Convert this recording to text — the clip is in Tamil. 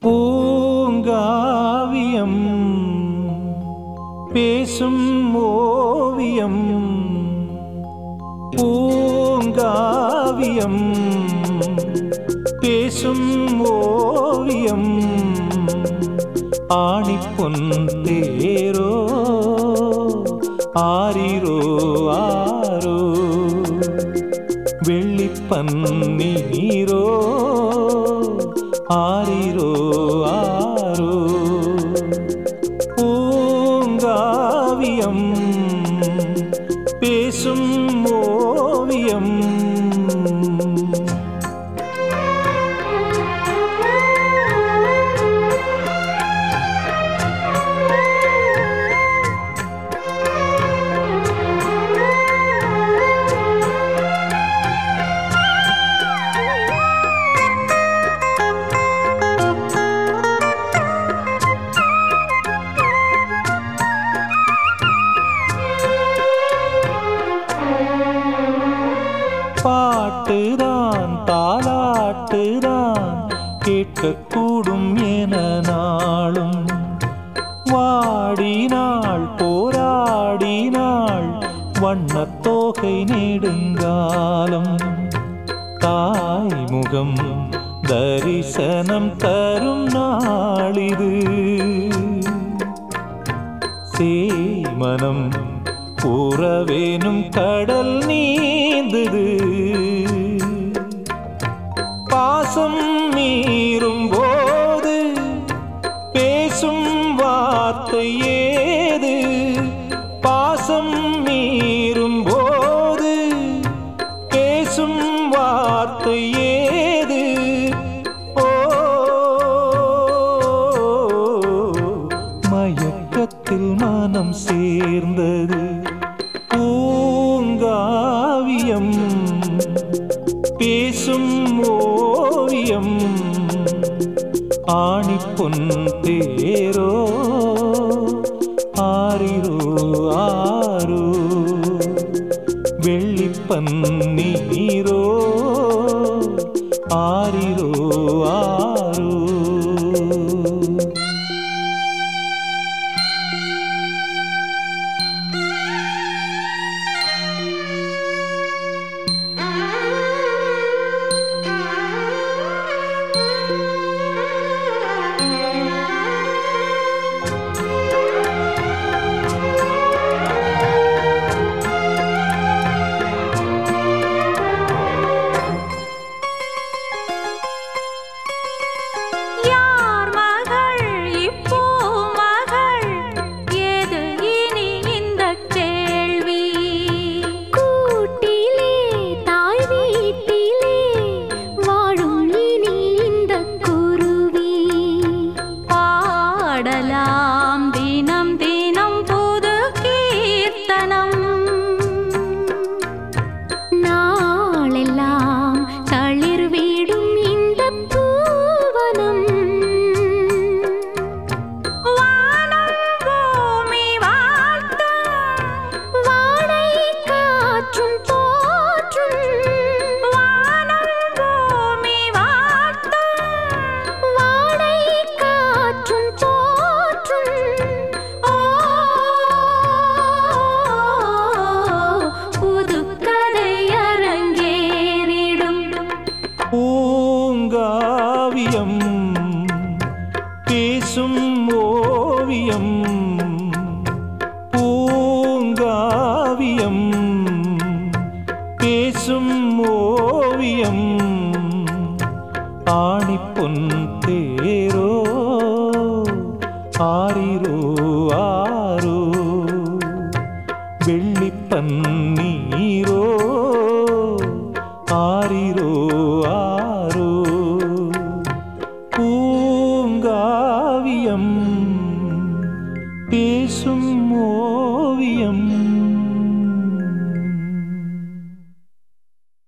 பூங்காவியம் பேசும் ஓவியம் பூங்காவியம் பேசும் ஓவியம் ஆணிப்பொன் தேரோ ஆரிரோ ஆரோ வெள்ளிப்பன்னீரோ ஆரிரோ ஆரோ பூங்காவியம் பேசும் ஓவியம் பாட்டுதான் தாலாட்டுதான் கேட்கக்கூடும் என நாளும் வாடினாள் போராடினாள் வண்ணத்தோகை நெடுங்காலம் தாய் முகம் தரிசனம் தரும் நாளிது சேமனம் உறவேனும் கடல் நீந்தது பாசம் மீறும் போது பேசும் வார்த்தை ஏது பாசம் மீறும் போது பேசும் வார்த்தை ஏது ஓ மயக்கத்தில் மனம் சேர்ந்தது பூங்காவியம் பேசும் ஓவியம் ஆணிப்பொன் தேரோ ஆரிரோ ஆரோ வெள்ளிப்பன்னீரோ ஆரிரோ ஆரோ யார் மகள் இப்போ மகள் ஏது இனி இந்த கேள்வி கூட்டிலே தாய் வீட்டிலே வாழும் இனி இந்த குருவி பாடலாம் தினம் தினம் புது கீர்த்தனம் நாளெல்லாம் தளிர் வீடும் இந்த பூவனம் வானம் பூமி வாழ்த்தும் வாடை காற்றும் போற்றும் வானம் பூமி வாழ்த்தும் வாடை காற்றும் போற்றும் ஓ புதுக்கதை அரங்கேறிடும் பூங்காவியம் பேசும் ஓவியம் பூங்காவியம் பேசும் ஓவியம் ஆணிப்பொன் தேரோ ஆரிரோ ஆரோ வெள்ளிப்பன்னீரோ ஆரிரோ ஆரோ பூங்காவியம் பேசும் ஓவியம்